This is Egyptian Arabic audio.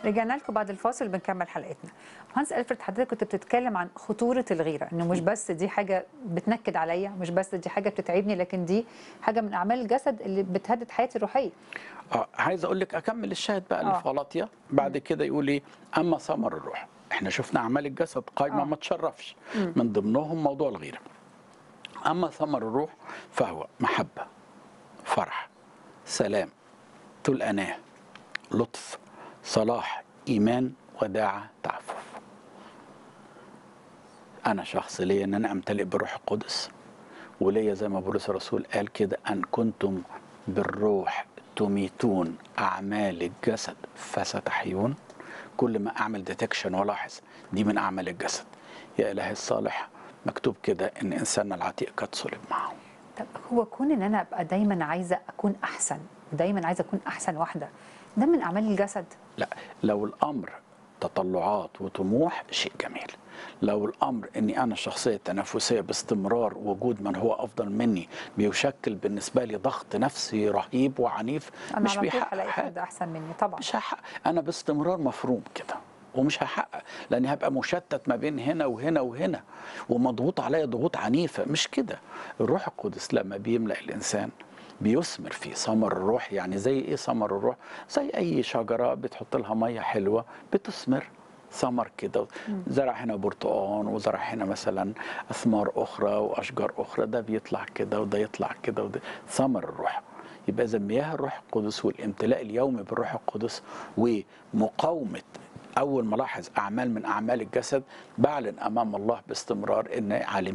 رجعنا لكم بعد الفاصل بنكمل حلقتنا هانس الفريد حضرتك كنت بتتكلم عن خطوره الغيره انه مش بس دي حاجه بتنكد عليا مش بس دي حاجه بتتعبني لكن دي حاجه من اعمال الجسد اللي بتهدد حياتي الروحيه اه عايز اقول لك اكمل الشاهد بقى اللي آه. في غلطيا بعد كده يقول ايه اما ثمر الروح احنا شفنا اعمال الجسد قائمه آه. ما تشرفش من ضمنهم موضوع الغيره اما ثمر الروح فهو محبه فرح سلام طول اناه لطف صلاح ايمان وداعه تعفف انا شخص ليا ان انا امتلئ بالروح القدس وليا زي ما بولس الرسول قال كده ان كنتم بالروح تميتون اعمال الجسد فستحيون كل ما اعمل ديتكشن والاحظ دي من اعمال الجسد يا الهي الصالح مكتوب كده ان انساننا العتيق قد صلب معه طب هو كون ان انا ابقى دايما عايزه اكون احسن ودايما عايزه اكون احسن واحده ده من اعمال الجسد لا لو الامر تطلعات وطموح شيء جميل لو الامر اني انا شخصيه تنافسيه باستمرار وجود من هو افضل مني بيشكل بالنسبه لي ضغط نفسي رهيب وعنيف انا مش على طول بيحقق هلاقي حاجه حد احسن مني طبعا مش هحقق انا باستمرار مفروم كده ومش هحقق لاني هبقى مشتت ما بين هنا وهنا وهنا ومضغوط عليا ضغوط عنيفه مش كده الروح القدس لما بيملا الانسان بيثمر فيه ثمر الروح يعني زي ايه ثمر الروح زي اي شجره بتحط لها ميه حلوه بتثمر ثمر كده زرع هنا برتقان وزرع هنا مثلا اثمار اخرى واشجار اخرى ده بيطلع كده وده يطلع كده وده ثمر الروح يبقى اذا مياه الروح القدس والامتلاء اليومي بالروح القدس ومقاومه اول ما لاحظ اعمال من اعمال الجسد بعلن امام الله باستمرار ان عالم